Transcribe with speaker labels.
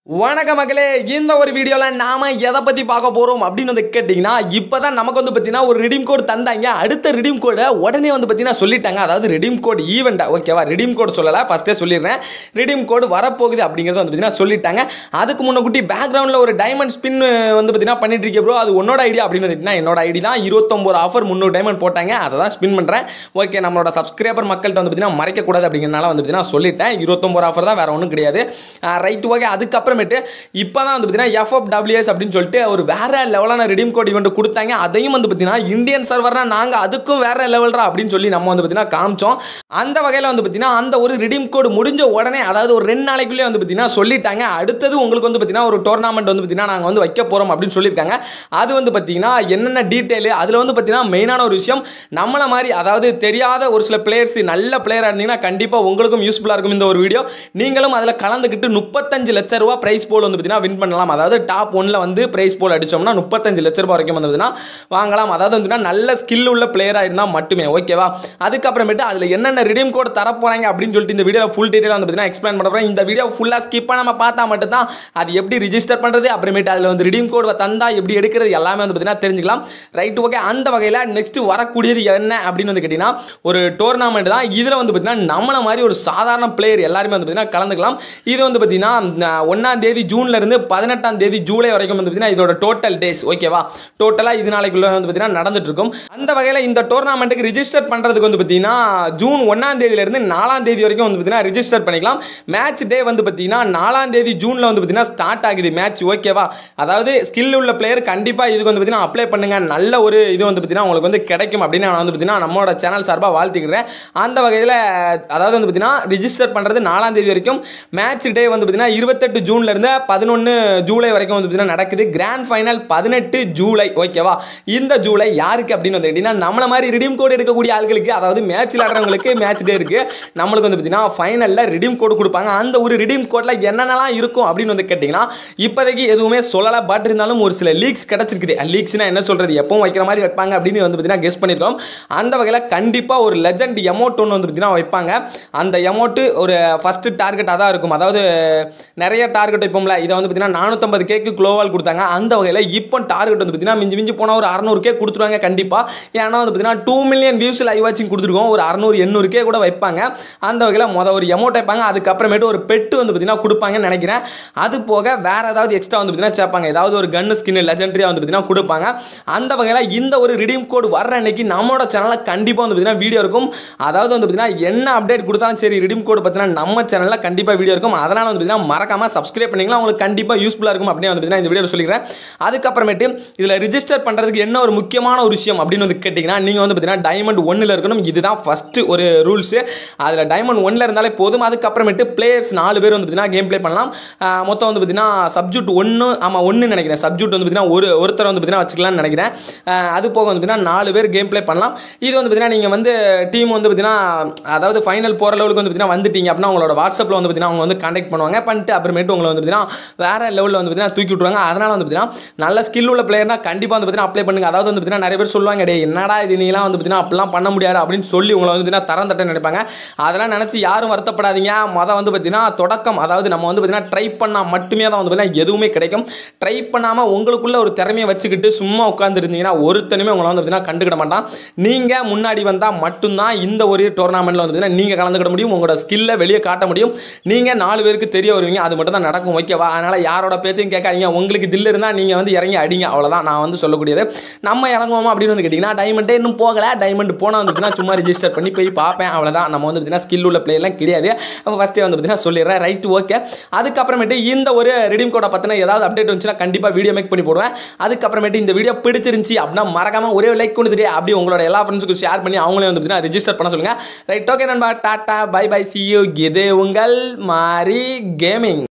Speaker 1: வணக்க மக்களே இந்த ஒரு வீடியோவில் நாம எதை பற்றி பார்க்க போகிறோம் அப்படின்னு வந்து கேட்டிங்கன்னா இப்போ தான் நமக்கு வந்து பார்த்தீங்கன்னா ஒரு ரிடீம் கோட் தந்தாங்க அடுத்த ரிடீம் கோடை உடனே வந்து பார்த்தீங்கன்னா சொல்லிட்டாங்க அதாவது ரிடீம் கோட் ஈவெண்ட்டா ஓகேவா ரிடீம் கோட் சொல்லலை ஃபஸ்ட்டே சொல்லிடுறேன் ரிடீம் கோடு வரப்போகுது அப்படிங்கிறத வந்து பார்த்தீங்கன்னா சொல்லிட்டாங்க அதுக்கு முன்னக்கூட்டி பேக்ரவுண்டில் ஒரு டைமண்ட் ஸ்பின் வந்து பார்த்தீங்கன்னா பண்ணிட்டு இருக்கே ப்ரோ அது உன்னோட ஐடியா அப்படின்னு வந்துட்டுனா என்னோட ஐடி தான் இருபத்தொம்பது ஆஃபர் முந்நூறு டைமண்ட் போட்டாங்க அதை தான் ஸ்பின் பண்ணுறேன் ஓகே நம்மளோட சப்ஸ்கிரைபர் மக்கள்கிட்ட வந்து பார்த்தீங்கன்னா மறைக்கக்கூடாது அப்படிங்கிறனால வந்து பார்த்தீங்கன்னா சொல்லிட்டேன் இருபத்தொம்பது ஆஃபர் தான் வேறு ஒன்றும் கிடையாது ரைட் ஓகே அதுக்கப்புறமேட்டு இப்போ தான் வந்து பார்த்தீங்கன்னா எஃப்எஃப் டபிள்யூஎஸ் அப்படின்னு சொல்லிட்டு ஒரு வேற லெவலான ரிடீம் கோட் இவெண்ட் கொடுத்தாங்க அதையும் வந்து பார்த்தீங்கன்னா இந்தியன் சர்வர்னா நாங்கள் அதுக்கும் வேற லெவல்ரா அப்படின்னு சொல்லி நம்ம வந்து பார்த்தீங்கன்னா காமிச்சோம் அந்த வகையில் வந்து பார்த்தீங்கன்னா அந்த ஒரு ரிடீம் கோடு முடிஞ்ச உடனே அதாவது ஒரு ரெண்டு நாளைக்குள்ளே வந்து பார்த்தீங்கன்னா சொல்லிட்டாங்க அடுத்தது உங்களுக்கு வந்து பார்த்தீங்கன்னா ஒரு டோர்னாமெண்ட் வந்து பார்த்தீங்கன்னா நாங்கள் வந்து வைக்க போகிறோம் அப்படின்னு சொல்லியிருக்காங்க அது வந்து பார்த்தீங்கன்னா என்னென்ன டீட்டெயிலு அதில் வந்து பார்த்தீங்கன்னா மெயினான ஒரு விஷயம் நம்மளை மாதிரி அதாவது தெரியாத ஒரு சில பிளேயர்ஸ் நல்ல பிளேயராக இருந்தீங்கன்னா கண்டிப்பாக உங்களுக்கும் யூஸ்ஃபுல்லாக இருக்கும் இந்த ஒரு வீடியோ நீங்களும் அதில் கலந்துக்கிட்டு முப்பத்தஞ்சு லட்ச ரூபா ப்ரைஸ் போல் வந்து பார்த்தீங்கன்னா வின் பண்ணலாம் அதாவது டாப் ஒன்ல வந்து ப்ரைஸ் போல் அடிச்சோம்னா முப்பத்தஞ்சு லட்ச ரூபாய் வரைக்கும் வந்து பார்த்தீங்கன்னா வாங்கலாம் அதாவது வந்து நல்ல ஸ்கில் உள்ள பிளேயராக இருந்தால் மட்டுமே ஓகேவா அதுக்கப்புறமேட்டு அதில் என்னென்ன ரிடீம் கோட் தர போகிறாங்க அப்படின்னு சொல்லிட்டு இந்த வீடியோ ஃபுல் டீட்டெயில் வந்து பார்த்தீங்கன்னா எக்ஸ்பிளைன் பண்ண போகிறேன் இந்த வீடியோ ஃபுல்லாக ஸ்கிப் பண்ணாமல் பார்த்தா மட்டும்தான் அது எப்படி ரிஜிஸ்டர் பண்ணுறது அப்புறமேட்டு அதில் வந்து ரிடீம் கோட் தந்தா எப்படி எடுக்கிறது எல்லாமே வந்து பார்த்தீங்கன்னா தெரிஞ்சுக்கலாம் ரைட் ஓகே அந்த வகையில் நெக்ஸ்ட் வரக்கூடியது என்ன அப்படின்னு வந்து கேட்டிங்கன்னா ஒரு டோர்னாமெண்ட் தான் இதில் வந்து பார்த்தீங்கன்னா நம்மள மாதிரி ஒரு சாதாரண பிளேயர் எல்லாருமே வந்து பார்த்தீங்கன்னா கலந்துக்கலாம் இது வந்து பார்த்தீங்கன்னா ஒன்றாம் தேதி ஜூன்ல இருந்து பதினெட்டாம் தேதி ஜூலை வரைக்கும் வந்து பார்த்தீங்கன்னா இதோட டோட்டல் டேஸ் ஓகேவா டோட்டலாக இது நாளைக்குள்ள வந்து பார்த்தீங்கன்னா நடந்துட்டு இருக்கும் அந்த வகையில் இந்த டோர்னாமெண்ட்டுக்கு ரிஜிஸ்டர் பண்ணுறதுக்கு வந்து பார்த்தீங்கன்னா ஜூன் ஒன்றாம் தேதியிலிருந்து நாலாம் தேதி வரைக்கும் வந்து பார்த்தீங்கன்னா ரிஜிஸ்டர் பண்ணிக்கலாம் மேட்ச் டே வந்து பார்த்தீங்கன்னா நாலாம் தேதி ஜூனில் வந்து பார்த்தீங்கன்னா ஸ்டார்ட் ஆகுது மேட்ச் ஓகேவா அதாவது ஸ்கில் உள்ள பிளேயர் கண்டிப்பாக இதுக்கு வந்து பார்த்தீங்கன்னா அப்ளை பண்ணுங்க நல்ல ஒரு இது வந்து பார்த்தீங்கன்னா உங்களுக்கு வந்து கிடைக்கும் அப்படின்னு நான் வந்து பார்த்தீங்கன்னா நம்மளோட சேனல் சார்பாக வாழ்த்துக்கிறேன் அந்த வகையில் அதாவது வந்து பார்த்தீங்கன்னா ரிஜிஸ்டர் பண்ணுறது நாலாம் தேதி வரைக்கும் மேட்ச் டே வந்து பார்த்தீங்கன்னா இருபத்தெட்டு ஜூன்ல இருந்து பதினொன்று ஜூலை வரைக்கும் வந்து பார்த்தீங்கன்னா நடக்குது கிராண்ட் ஃபைனல் பதினெட்டு ஜூலை ஓகேவா இந்த ஜூலை யாருக்கு அப்படின்னு வந்து கேட்டிங்கன்னா நம்மள மாதிரி ரிடீம் கோடு எடுக்கக்கூடிய ஆட்களுக்கு அதாவது மேட்ச் விளையாடுறவங்களுக்கு மேட்ச் டே இருக்குது நம்மளுக்கு வந்து பார்த்தீங்கன்னா ஃபைனலில் ரிடீம் கோடு கொடுப்பாங்க அந்த ஒரு ரிடீம் கோடில் என்னென்னலாம் இருக்கும் அப்படின்னு வந்து கேட்டிங்கன்னா இப்போதைக்கு எதுவுமே சொல்லலை பட் இருந்தாலும் ஒரு சில லீக்ஸ் கிடச்சிருக்குது லீக்ஸ்னா என்ன சொல்கிறது எப்பவும் வைக்கிற மாதிரி வைப்பாங்க அப்படின்னு வந்து பார்த்தீங்கன்னா கெஸ் பண்ணியிருக்கோம் அந்த வகையில் கண்டிப்பாக ஒரு லெஜண்ட் எமௌண்ட் ஒன்று வந்து பார்த்தீங்கன்னா வைப்பாங்க அந்த எமௌண்ட்டு ஒரு ஃபஸ்ட்டு டார்கெட்டாக தான் இருக்கும் அதாவது நிறைய டார்கெட் வைப்போம்ல இதை வந்து பார்த்தீங்கன்னா நானூற்றம்பது கேக்கு க்ளோவால் கொடுத்தாங்க அந்த வகையில் இப்போ டார்கெட் வந்து பார்த்தீங்கன்னா மிஞ்சி மிஞ்சி போனால் ஒரு அறநூறு கே கொடுத்துருவாங்க கண்டிப்பாக ஏன்னா வந்து பார்த்தீங்கன்னா டூ மில்லியன் வியூஸ் லைவ் வாட்சிங் கொடுத்துருக்கோம் ஒரு அறநூறு எண்ணூறு கே கூட வைப்பாங்க அந்த வகையில் மொதல் ஒரு எமௌண்ட் வைப்பாங்க அதுக்கப்புறமேட்டு ஒரு பெட்டு வந்து பார்த்தீங்கன்னா கொடுப்பாங்கன்னு நினைக்கிறேன் அது போக வேற ஏதாவது எக்ஸ்ட்ரா வந்து பார்த்தீங்கன்னா சேர்ப்பாங்க ஏதாவது ஒரு கன்னு ஸ்கின் லெஜெண்டரியாக வந்து பார்த்தீங்கன்னா கொடுப்பாங்க அந்த வகையில் இந்த ஒரு ரிடீம் கோட் வர்ற அன்னைக்கு நம்மளோட சேனலில் கண்டிப்பாக வந்து பார்த்தீங்கன்னா வீடியோ இருக்கும் அதாவது வந்து பார்த்தீங்கன்னா என்ன அப்டேட் கொடுத்தாலும் சரி ரிடீம் கோட் பார்த்தீங்கன்னா நம்ம சேனலில் கண்டிப்பாக வீடியோ இருக்கும் அதனால் வந்து பார்த்தீங்கன்னா மறக்காம சப்ஸ்கிரைப் பண்ணிங்களா உங்களுக்கு கண்டிப்பாக யூஸ்ஃபுல்லாக இருக்கும் அப்படின்னு வந்து பார்த்தீங்கன்னா இந்த வீடியோ சொல்லிக்கிறேன் அதுக்கப்புறமேட்டு இதில் ரிஜிஸ்டர் பண்ணுறதுக்கு என்ன ஒரு முக்கியமான ஒரு விஷயம் அப்படின்னு வந்து கேட்டிங்கன்னா நீங்கள் வந்து பார்த்தீங்கன்னா டைமண்ட் ஒன்னில் இருக்கணும் இதுதான் ஃபஸ்ட்டு ஒரு ரூல்ஸு அதில் டைமண்ட் ஒன்னில் இருந்தாலே போதும் அதுக்கப்புறமேட்டு பிளேயர்ஸ் நாலு பேர் வந்து பார்த்தீங்கன்னா கேம் ப்ளே பண்ணலாம் ஆஹ் மொத்தம் வந்து பார்த்தீங்கன்னா சப்ஜூட் ஒன்று ஆமாம் ஒன்று நினைக்கிறேன் சப்ஜூட் வந்து பார்த்தீங்கன்னா ஒரு ஒருத்தர் வந்து பார்த்தீங்கன்னா வச்சுக்கலாம்னு நினைக்கிறேன் ஆஹ் அது போக வந்து பார்த்தீங்கன்னா நாலு பேர் கேம் ப்ளே பண்ணலாம் இது வந்து பார்த்தீங்கன்னா நீங்கள் வந்து டீம் வந்து பார்த்தீங்கன்னா அதாவது ஃபைனல் போகிற லெவலுக்கு வந்து பார்த்தீங்கன்னா வந்துட்டீங்க அப்படின்னா உங்களோட வாட்ஸ்அப்பில் வந்து பார்த்தீங்கன்னா அவங்க வந்து கான்டாக்ட் பண்ணுவாங்க பண்ணிட்டு அப்புறமேட்டு உங்களை வந்து பார்த்தீங்கன்னா வேற லெவலில் வந்து பார்த்தீங்கன்னா தூக்கி விட்ருவாங்க அதனால் வந்து பார்த்தீங்கன்னா நல்ல ஸ்கில் உள்ள பிளேயர்னா கண்டிப்பாக வந்து பார்த்தீங்கன்னா அப்ளை பண்ணுங்க அதாவது வந்து பார்த்தீங்கன்னா நிறைய பேர் சொல்லுவாங்க டே என்னடா இது நீலாம் வந்து பார்த்தீங்கன்னா அப்படிலாம் பண்ண முடியாது அப்படின்னு சொல்லி உங்களை வந்து பார்த்தீங்கன்னா தரம் தட்ட நினைப்பாங்க அதெல்லாம் நினச்சி யாரும் வருத்தப்படாதீங்க மொதல் வந்து பார்த்தீங்கன்னா தொடக்கம் அதாவது நம்ம வந்து பார்த்தீங்கன்னா ட்ரை பண்ணால் மட்டுமே தான் வந்து பார்த்தீங்கன்னா எதுவுமே கிடைக்கும் ட்ரை பண்ணாமல் உங்களுக்குள்ள ஒரு திறமையை வச்சுக்கிட்டு சும்மா உட்காந்துருந்தீங்கன்னா ஒருத்தனுமே உங்களை வந்து பார்த்தீங்கன்னா கண்டுக்கிட மாட்டான் நீங்கள் முன்னாடி வந்தால் மட்டும்தான் இந்த ஒரு டோர்னாமெண்ட்டில் வந்து பார்த்தீங்கன்னா நீங்கள் கலந்துக்கிட முடியும் உங்களோட ஸ்கில்லை வெளியே காட்ட முடியும் நீங்கள் நாலு பேருக்கு தெரிய வருவீங்க அது மட்டும் தான் நடக்கும் ஓகேவா அதனால் யாரோட பேச்சையும் கேட்காதீங்க உங்களுக்கு தில் இருந்தால் நீங்கள் வந்து இறங்கி அடிங்க அவ்வளோதான் நான் வந்து சொல்லக்கூடியது நம்ம இறங்குவோமா அப்படின்னு வந்து கேட்டிங்கன்னா டைமண்டே இன்னும் போகலை டைமண்ட் போனால் வந்து பார்த்தீங்கன்னா சும்மா ரிஜிஸ்டர் பண்ணி போய் பார்ப்பேன் அவ்வளோதான் நம்ம வந்து பார்த்தீங்கன்னா ஸ்கில் உள்ள பிளேயர்லாம் கிடையாது அப்போ ஃபஸ்ட்டே வந்து பார்த்தீங்கன்னா சொல்லிடுறேன் ரைட் ஓகே அதுக்கப்புறமேட்டு இந்த ஒரு ரெடீம் கோடை பற்றின ஏதாவது அப்டேட் வந்துச்சுன்னா கண்டிப்பாக வீடியோ மேக் பண்ணி போடுவேன் அதுக்கப்புறமேட்டு இந்த வீடியோ பிடிச்சிருந்துச்சி அப்படின்னா மறக்காம ஒரே லைக் கொடுத்துட்டு அப்படியே உங்களோட எல்லா ஃப்ரெண்ட்ஸுக்கும் ஷேர் பண்ணி அவங்களே வந்து பார்த்தீங்கன்னா ரிஜிஸ்டர் பண்ண சொல்லுங்கள் ரைட் ஓகே நண்பா tata bye bye see you இது உங்கள் மாரி கேமிங்